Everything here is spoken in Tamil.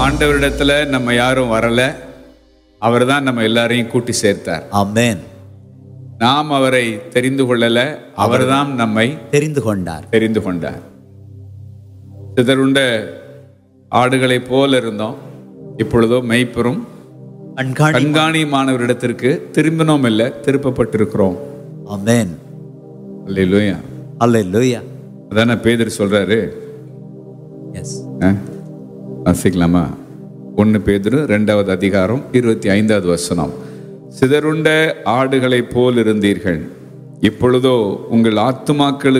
ஆண்டவரிடத்துல நம்ம யாரும் வரல அவர் தான் நம்ம எல்லாரையும் கூட்டி சேர்த்தார் ஆமென் நாம் அவரை தெரிந்து கொள்ளல அவர்தான் நம்மை தெரிந்து கொண்டார் தெரிந்து கொண்டார் சிதறுண்ட ஆடுகளைப் போல இருந்தோம் இப்பொழுதோ மெய்ப்பெரும் கண்காணி கண்காணியமானவரிடத்திற்கு திரும்பினோம் இல்லை திருப்பப்பட்டிருக்கிறோம் ஆமென் அல்லேலூயா அல்லேலூயா அதானே பேதர் சொல்றாரு எஸ் ஆ? வாசிக்கலாமா ஒன்று பேதுரு ரெண்டாவது அதிகாரம் இருபத்தி ஐந்தாவது வசனம் சிதறுண்ட ஆடுகளைப் போல் இருந்தீர்கள் இப்பொழுதோ உங்கள் ஆத்துமாக்களுக்கு